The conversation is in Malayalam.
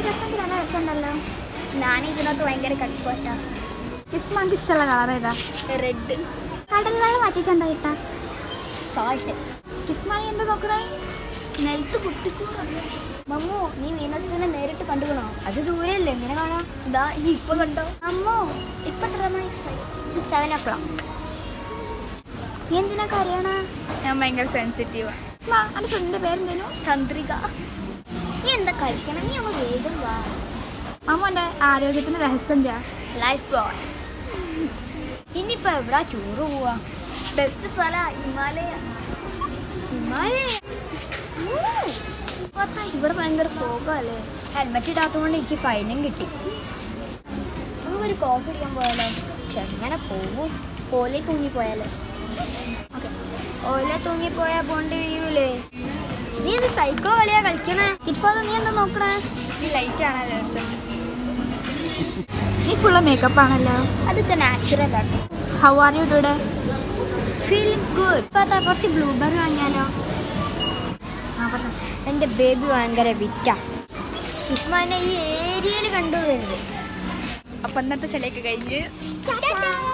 രസം നല്ല രസമുണ്ടല്ലോ ഞാൻ ഇതിനകത്ത് ഭയങ്കര കടിപ്പോട്ട കിസ്മാക്ക് ഇഷ്ടമുള്ള കളർ ഏതാ റെഡ് കടലിലാണ് മാറ്റിച്ചെന്താ കിട്ടാ സാൾട്ട് കിസ്മാണി എന്താ നോക്കണേ നിലത്ത് പൊട്ടിക്കൂടാ മമ്മു നീ വീനസിനെ നേരിട്ട് കണ്ടുകണോ അത് ദൂരല്ലേ എങ്ങനെ കാണാം ഇതാ ഈ ഇപ്പൊ കണ്ടോ അമ്മോ ഇപ്പൊ എത്ര സെവൻ ഓ ക്ലോക്ക് നീ എന്തിനാ കരയണ ഞാൻ ഭയങ്കര സെൻസിറ്റീവാ കിസ്മാ എൻ്റെ ഫ്രണ്ടിൻ്റെ പേരെന്തേനു ചന്ദ്രിക നീ എന്താ കഴിക്കണം നീ ഒന്ന് വേഗം വാ അമ്മൻ്റെ ആരോഗ്യത്തിന് രഹസ്യം എന്താ ലൈഫ് ബോയ് ഇനിയിപ്പോ എവിടാ ടൂറ് പോവാ ബെസ്റ്റ് സ്ഥല ഹിമാലയ ഹിമാലയ ഇവിടെ ഭയങ്കര ഫോഗല്ലേ ഹെൽമെറ്റ് ഇടാത്തതുകൊണ്ട് എനിക്ക് ഫൈനും കിട്ടി നമുക്കൊരു കോഫി അടിക്കാൻ പോയാലോ പക്ഷെ എങ്ങനെ പോവും ഓലെ തൂങ്ങിപ്പോയാലോ ഓക്കെ ഓലെ തൂങ്ങിപ്പോയാൽ പോണ്ടി വരൂലേ നീ ഇത് സൈക്കോ കളിയാ കളിക്കണേ ഇപ്പൊ നീ എന്താ നോക്കണേ ഈ ലൈറ്റാണ് രസം നീ ഫുള്ള് മേക്കപ്പ് ആണല്ലോ അതൊക്കെ നാച്ചുറൽ ആണ് how are you today feeling good ഇപ്പൊ അതാ കുറച്ച് ബ്ലൂബെറി വാങ്ങിയാലോ എൻ്റെ ബേബി ഭയങ്കര വിറ്റ കിസ്മാനെ ഈ ഏരിയയിൽ കണ്ടുവരുന്നത് അപ്പം ഇന്നത്തെ ചെലയൊക്കെ കഴിഞ്ഞ് ടാറ്റാ.